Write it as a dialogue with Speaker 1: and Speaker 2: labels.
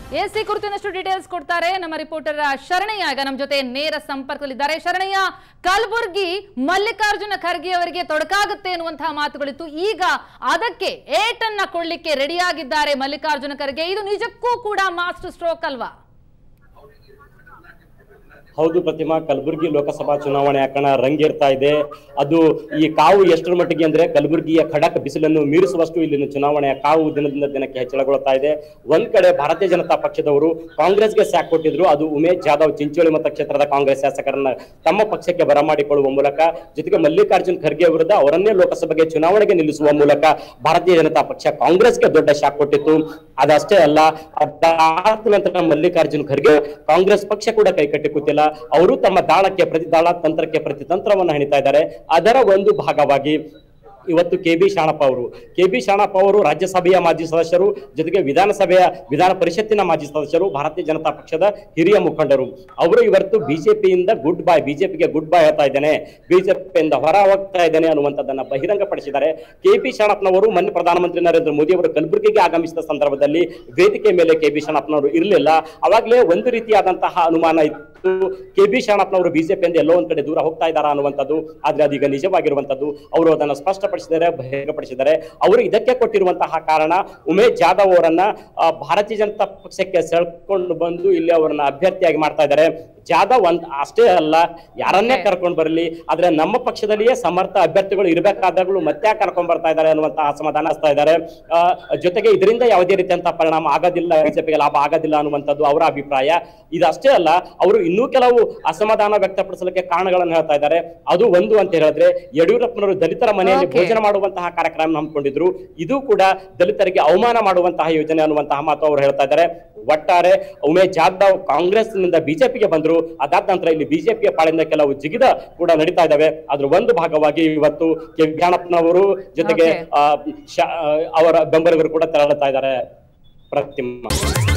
Speaker 1: AC ಕುರಿತು ಇನ್ನಷ್ಟು details ಕೊಡ್ತಾರೆ ನಮ್ಮ ರಿಪೋರ್ಟರ್ ಶರಣಯ್ಯ ಈಗ ನಮ್ಮ ಜೊತೆ ನೇರ ಸಂಪರ್ಕದಲ್ಲಿದ್ದಾರೆ ಶರಣಯ್ಯ ಕಲಬುರ್ಗಿ ಮಲ್ಲಿಕಾರ್ಜುನ ಖರ್ಗೆ ಅವರಿಗೆ ತೊಡಕಾಗುತ್ತೆ ಎನ್ನುವಂತಹ ಮಾತುಗಳಿತ್ತು ಈಗ ಅದಕ್ಕೆ ಏಟನ್ನ ಕೊಡ್ಲಿಕ್ಕೆ ರೆಡಿಯಾಗಿದ್ದಾರೆ ಮಲ್ಲಿಕಾರ್ಜುನ ಖರ್ಗೆ ಇದು ನಿಜಕ್ಕೂ ಕೂಡ ಮಾಸ್ಟರ್ ಸ್ಟ್ರೋಕ್ ಅಲ್ವಾ
Speaker 2: ಹೌದು ಪ್ರತಿಮಾ ಕಲಬುರಗಿ ಲೋಕಸಭಾ ಚುನಾವಣೆ ಕಣ ರಂಗೇರ್ತಾ ಇದೆ ಅದು ಈ ಕಾವು ಎಷ್ಟರ ಮಟ್ಟಿಗೆ ಅಂದ್ರೆ ಕಲಬುರಗಿಯ ಖಡಕ್ ಬಿಸಿಲನ್ನು ಮೀರಿಸುವಷ್ಟು ಇಲ್ಲಿನ ಚುನಾವಣೆಯ ಕಾವು ದಿನದಿಂದ ದಿನಕ್ಕೆ ಹೆಚ್ಚಳಗೊಳ್ತಾ ಇದೆ ಒಂದ್ ಕಡೆ ಭಾರತೀಯ ಜನತಾ ಪಕ್ಷದವರು ಕಾಂಗ್ರೆಸ್ಗೆ ಸ್ಯಾಕ್ ಕೊಟ್ಟಿದ್ರು ಅದು ಉಮೇಶ್ ಜಾಧವ್ ಚಿಂಚೋಳಿ ಮತಕ್ಷೇತ್ರದ ಕಾಂಗ್ರೆಸ್ ಶಾಸಕರನ್ನ ತಮ್ಮ ಪಕ್ಷಕ್ಕೆ ಬರಮಾಡಿಕೊಳ್ಳುವ ಮೂಲಕ ಜೊತೆಗೆ ಮಲ್ಲಿಕಾರ್ಜುನ್ ಖರ್ಗೆ ವಿರುದ್ಧ ಅವರನ್ನೇ ಲೋಕಸಭೆಗೆ ಚುನಾವಣೆಗೆ ನಿಲ್ಲಿಸುವ ಮೂಲಕ ಭಾರತೀಯ ಜನತಾ ಪಕ್ಷ ಕಾಂಗ್ರೆಸ್ಗೆ ದೊಡ್ಡ ಶಾಕ್ ಕೊಟ್ಟಿತ್ತು ಅದಷ್ಟೇ ಅಲ್ಲ ಅದಾದ ನಂತರ ಮಲ್ಲಿಕಾರ್ಜುನ್ ಖರ್ಗೆ ಕಾಂಗ್ರೆಸ್ ಪಕ್ಷ ಕೂಡ ಕೈಕಟ್ಟಿ ಕೂತಿಲ್ಲ ಅವರು ತಮ್ಮ ದಾಳಕ್ಕೆ ಪ್ರತಿ ದಾಳ ತಂತ್ರಕ್ಕೆ ಪ್ರತಿ ತಂತ್ರವನ್ನು ಹೆಣಿತಾ ಇದ್ದಾರೆ ಅದರ ಒಂದು ಭಾಗವಾಗಿ ಇವತ್ತು ಕೆ ಬಿ ಶಾಣಪ್ಪ ಅವರು ಕೆ ಬಿ ಶಾಣಪ್ಪ ಅವರು ರಾಜ್ಯಸಭೆಯ ಮಾಜಿ ಸದಸ್ಯರು ಜೊತೆಗೆ ವಿಧಾನಸಭೆಯ ವಿಧಾನ ಪರಿಷತ್ತಿನ ಮಾಜಿ ಸದಸ್ಯರು ಭಾರತೀಯ ಜನತಾ ಪಕ್ಷದ ಹಿರಿಯ ಮುಖಂಡರು ಅವರು ಇವತ್ತು ಬಿಜೆಪಿಯಿಂದ ಗುಡ್ ಬೈ ಬಿಜೆಪಿಗೆ ಗುಡ್ ಬೈ ಹೇಳ್ತಾ ಇದ್ದೇನೆ ಬಿಜೆಪಿಯಿಂದ ಹೊರ ಹೋಗ್ತಾ ಇದ್ದೇನೆ ಅನ್ನುವಂಥದ್ದನ್ನ ಬಹಿರಂಗಪಡಿಸಿದ್ದಾರೆ ಕೆ ಪಿ ಶಾಣಪ್ಪನವರು ಮೊನ್ನೆ ಪ್ರಧಾನಮಂತ್ರಿ ನರೇಂದ್ರ ಮೋದಿ ಅವರು ಕಲಬುರಗಿಗೆ ಆಗಮಿಸಿದ ಸಂದರ್ಭದಲ್ಲಿ ವೇದಿಕೆ ಮೇಲೆ ಕೆ ಬಿ ಶಾಣಪ್ಪನವರು ಇರಲಿಲ್ಲ ಅವಾಗಲೇ ಒಂದು ರೀತಿಯಾದಂತಹ ಅನುಮಾನ ಇತ್ತು ಕೆ ಬಿ ಶಾಣಪ್ಪನವರು ಬಿಜೆಪಿಯಿಂದ ಎಲ್ಲೋ ಒಂದ್ ಕಡೆ ದೂರ ಹೋಗ್ತಾ ಇದ್ದಾರಾ ಅನ್ನುವಂಥದ್ದು ಆದ್ರೆ ಅದೀಗ ನಿಜವಾಗಿರುವಂತದ್ದು ಅವರು ಅದನ್ನ ಸ್ಪಷ್ಟಪಡಿಸಿದ್ದಾರೆ ಬಹಿರಂಗಪಡಿಸಿದ್ದಾರೆ ಅವರು ಇದಕ್ಕೆ ಕೊಟ್ಟಿರುವಂತಹ ಕಾರಣ ಉಮೇಶ್ ಜಾಧವ್ ಅವರನ್ನ ಆ, ಭಾರತೀಯ ಜನತಾ ಪಕ್ಷಕ್ಕೆ ಸೆಳ್ಕೊಂಡು ಬಂದು ಇಲ್ಲಿ ಅವರನ್ನ ಅಭ್ಯರ್ಥಿಯಾಗಿ ಮಾಡ್ತಾ ಇದ್ದಾರೆ ಜಾಧವ್ ಅಂತ ಅಷ್ಟೇ ಅಲ್ಲ ಯಾರನ್ನೇ ಕರ್ಕೊಂಡು ಬರಲಿ ಆದ್ರೆ ನಮ್ಮ ಪಕ್ಷದಲ್ಲಿಯೇ ಸಮರ್ಥ ಅಭ್ಯರ್ಥಿಗಳು ಇರಬೇಕಾದಾಗಲೂ ಮತ್ತೆ ಕರ್ಕೊಂಡ್ ಬರ್ತಾ ಇದ್ದಾರೆ ಅನ್ನುವಂತಹ ಅಸಮಾಧಾನ ಹಚ್ತಾ ಇದ್ದಾರೆ ಆ, ಜೊತೆಗೆ ಇದರಿಂದ ಯಾವುದೇ ರೀತಿಯಂತಹ ಪರಿಣಾಮ ಆಗೋದಿಲ್ಲ ಬಿಜೆಪಿಗೆ ಲಾಭ ಆಗೋದಿಲ್ಲ ಅನ್ನುವಂಥದ್ದು ಅವರ ಅಭಿಪ್ರಾಯ ಇದಷ್ಟೇ ಅಲ್ಲ ಅವರು ಇನ್ನೂ ಕೆಲವು ಅಸಮಾಧಾನ ವ್ಯಕ್ತಪಡಿಸಲಿಕ್ಕೆ ಕಾರಣಗಳನ್ನು ಹೇಳ್ತಾ ಇದ್ದಾರೆ ಅದು ಒಂದು ಅಂತ ಹೇಳಿದ್ರೆ ಯಡಿಯೂರಪ್ಪನವರು ದಲಿತರ ಮನೆಯಲ್ಲಿ
Speaker 1: Okay.
Speaker 2: ಭೋಜನ ಮಾಡುವಂತಹ ಕಾರ್ಯಕ್ರಮ ಹಮ್ಮಿಕೊಂಡಿದ್ರು ಇದು ಕೂಡ ದಲಿತರಿಗೆ ಅವಮಾನ ಮಾಡುವಂತಹ ಯೋಜನೆ ಅನ್ನುವಂತಹ ಮಾತು ಅವರು ಹೇಳ್ತಾ ಇದ್ದಾರೆ ಒಟ್ಟಾರೆ ಉಮೇಶ್ ಜಾಧವ್ ಕಾಂಗ್ರೆಸ್ನಿಂದ ಬಿಜೆಪಿಗೆ ಬಂದ್ರು ಅದಾದ ನಂತರ ಇಲ್ಲಿ ಬಿಜೆಪಿಯ ಪಾಳಿಂದ ಕೆಲವು ಜಿಗಿದ ಕೂಡ ನಡೀತಾ ಇದಾವೆ ಅದ್ರ ಒಂದು ಭಾಗವಾಗಿ ಇವತ್ತು ಕೆ ಜ್ಞಾನಪ್ಪನವರು ಜೊತೆಗೆ
Speaker 1: Okay.
Speaker 2: ಆ, ಶಾ- ಅವರ ಬೆಂಬಲಿಗರು ಕೂಡ ತೆರಳುತ್ತಾ ಇದ್ದಾರೆ ಪ್ರತಿಮಾ